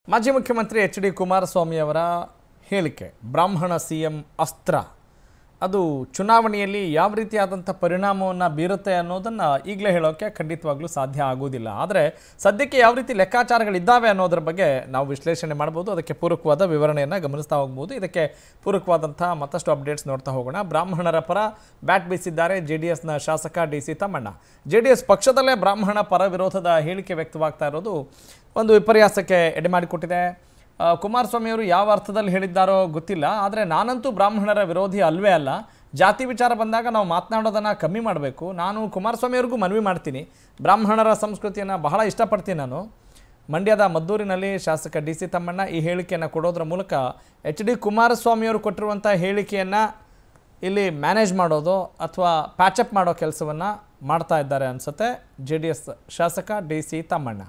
ಮಾಜಿ ಮುಖ್ಯಮಂತ್ರಿ H D ಕುಮಾರಸ್ವಾಮಿಯವರ ಹೇಳಿಕೆ ಬ್ರಾಹ್ಮಣ ಸಿ ಎಂ ಅಸ್ತ್ರ ಅದು ಚುನಾವಣೆಯಲ್ಲಿ ಯಾವ ರೀತಿಯಾದಂಥ ಪರಿಣಾಮವನ್ನು ಬೀರುತ್ತೆ ಅನ್ನೋದನ್ನು ಈಗಲೇ ಹೇಳೋಕ್ಕೆ ಖಂಡಿತವಾಗ್ಲೂ ಸಾಧ್ಯ ಆಗೋದಿಲ್ಲ ಆದರೆ ಸದ್ಯಕ್ಕೆ ಯಾವ ರೀತಿ ಲೆಕ್ಕಾಚಾರಗಳಿದ್ದಾವೆ ಅನ್ನೋದ್ರ ಬಗ್ಗೆ ನಾವು ವಿಶ್ಲೇಷಣೆ ಮಾಡ್ಬೋದು ಅದಕ್ಕೆ ಪೂರಕವಾದ ವಿವರಣೆಯನ್ನು ಗಮನಿಸ್ತಾ ಹೋಗ್ಬೋದು ಇದಕ್ಕೆ ಪೂರಕವಾದಂಥ ಮತ್ತಷ್ಟು ಅಪ್ಡೇಟ್ಸ್ ನೋಡ್ತಾ ಹೋಗೋಣ ಬ್ರಾಹ್ಮಣರ ಪರ ಬ್ಯಾಟ್ ಬೀಸಿದ್ದಾರೆ ಜೆ ಡಿ ಎಸ್ನ ಶಾಸಕ D C Thammanna J D S ಪಕ್ಷದಲ್ಲೇ ಬ್ರಾಹ್ಮಣ ಪರ ವಿರೋಧದ ಹೇಳಿಕೆ ವ್ಯಕ್ತವಾಗ್ತಾ ಇರೋದು ಒಂದು ವಿಪರ್ಯಾಸಕ್ಕೆ ಎಡೆಮಾಡಿಕೊಟ್ಟಿದೆ ಆ, ಕುಮಾರಸ್ವಾಮಿಯವರು ಯಾವ ಅರ್ಥದಲ್ಲಿ ಹೇಳಿದ್ದಾರೋ ಗೊತ್ತಿಲ್ಲ ಆದರೆ ನಾನಂತೂ ಬ್ರಾಹ್ಮಣರ ವಿರೋಧಿ ಅಲ್ವೇ ಅಲ್ಲ ಜಾತಿ ವಿಚಾರ ಬಂದಾಗ ನಾವು ಮಾತನಾಡೋದನ್ನು ಕಮ್ಮಿ ಮಾಡಬೇಕು ನಾನು ಕುಮಾರಸ್ವಾಮಿಯವ್ರಿಗೂ ಮನವಿ ಮಾಡ್ತೀನಿ ಬ್ರಾಹ್ಮಣರ ಸಂಸ್ಕೃತಿಯನ್ನು ಬಹಳ ಇಷ್ಟಪಡ್ತೀನಿ ನಾನು ಮಂಡ್ಯದ ಮದ್ದೂರಿನಲ್ಲಿ ಶಾಸಕ ಡಿ ಸಿ ತಮ್ಮಣ್ಣ ಈ ಹೇಳಿಕೆಯನ್ನು ಕೊಡೋದ್ರ ಮೂಲಕ ಎಚ್ ಡಿ ಕುಮಾರಸ್ವಾಮಿಯವರು ಕೊಟ್ಟಿರುವಂಥ ಹೇಳಿಕೆಯನ್ನು ಇಲ್ಲಿ ಮ್ಯಾನೇಜ್ ಮಾಡೋದು ಅಥವಾ ಪ್ಯಾಚಪ್ ಮಾಡೋ ಕೆಲಸವನ್ನು ಮಾಡ್ತಾ ಇದ್ದಾರೆ ಅನಿಸುತ್ತೆ ಜೆ ಡಿ ಎಸ್ ಶಾಸಕ D C Thammanna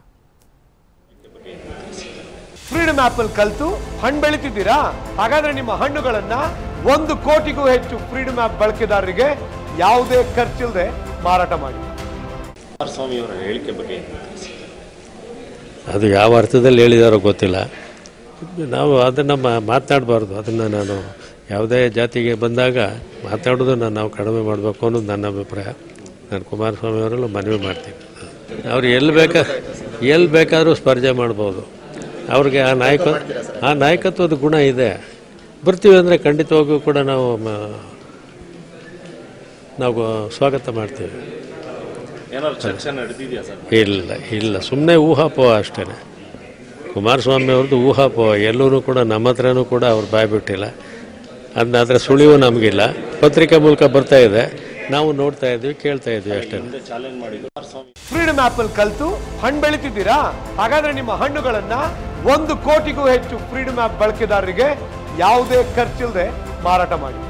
freedom app ಅಲ್ಲಿ ಕಲ್ತು ಹಣ್ಣು ಬೆಳಿತಿದ್ದೀರಾ ಹಾಗಾದ್ರೆ ನಿಮ್ಮ ಹಣ್ಣುಗಳನ್ನ ಒಂದು ಕೋಟಿಗೂ ಹೆಚ್ಚು ಫ್ರೀಡಮ್ ಆಪ್ ಬಳಕೆದಾರರಿಗೆ ಯಾವುದೇ ಖರ್ಚಿಲ್ಲದೆ ಮಾರಾಟ ಮಾಡಿ ಕುಮಾರಸ್ವಾಮಿ ಅವರ ಹೇಳಿಕೆ ಬಗ್ಗೆ ಅದು ಯಾವ ಅರ್ಥದಲ್ಲಿ ಹೇಳಿದಾರೋ ಗೊತ್ತಿಲ್ಲ ನಾವು ಅದನ್ನು ಮಾತನಾಡಬಾರ್ದು ಅದನ್ನು ನಾನು ಯಾವುದೇ ಜಾತಿಗೆ ಬಂದಾಗ ಮಾತಾಡೋದನ್ನು ನಾವು ಕಡಿಮೆ ಮಾಡಬೇಕು ಅನ್ನೋದು ನನ್ನ ಅಭಿಪ್ರಾಯ ನಾನು ಕುಮಾರಸ್ವಾಮಿ ಅವರಲ್ಲೂ ಮನವಿ ಮಾಡ್ತೀನಿ ಅವ್ರು ಎಲ್ಲಿ ಬೇಕಾ ಎಲ್ಲಿ ಬೇಕಾದರೂ ಸ್ಪರ್ಧೆ ಮಾಡ್ಬೋದು ಅವ್ರಿಗೆ ಆ ನಾಯಕ ಆ ನಾಯಕತ್ವದ ಗುಣ ಇದೆ ಬರ್ತೀವಿ ಅಂದರೆ ಖಂಡಿತವಾಗೂ ಕೂಡ ನಾವು ಮ- ನಾವು ಸ್ವಾಗತ ಮಾಡ್ತೀವಿ ಏನಾದ್ರು ಚರ್ಚೆ ನಡೆದಿದೆಯಾ ಸರ್ ಇಲ್ಲ ಇಲ್ಲ ಸುಮ್ಮನೆ ಊಹಾಪೋಹ ಅಷ್ಟೇ ಕುಮಾರಸ್ವಾಮಿ ಅವ್ರದ್ದು ಊಹಾಪೋಹ ಎಲ್ಲರೂ ಕೂಡ ನಮ್ಮ ಹತ್ರನೂ ಕೂಡ ಅವ್ರು ಬಾಯ್ ಬಿಟ್ಟಿಲ್ಲ ಅದನ್ನ ಅದರ ಸುಳಿವು ನಮಗಿಲ್ಲ ಪತ್ರಿಕೆ ಮೂಲಕ ಬರ್ತಾ ಇದೆ ನಾವು ನೋಡ್ತಾ ಇದ್ವಿ ಕೇಳ್ತಾ ಇದ್ವಿ ಅಷ್ಟೇ ಚಾಲೆಂಜ್ ಮಾಡಿದ್ರು ಕುಮಾರಸ್ವಾಮಿ ಫ್ರೀಡಮ್ ಆಪ್ ಅಲ್ಲಿ ಕಲ್ತು ಹಣ್ಣು ಬೆಳಿತಿದ್ದೀರಾ ಹಾಗಾದ್ರೆ ನಿಮ್ಮ ಹಣ್ಣುಗಳನ್ನ ಒಂದು ಕೋಟಿಗೂ ಹೆಚ್ಚು ಫ್ರೀಡಮ್ ಆಪ್ ಬಳಕೆದಾರರಿಗೆ ಯಾವುದೇ ಖರ್ಚಿಲ್ಲದೆ ಮಾರಾಟ ಮಾಡಿ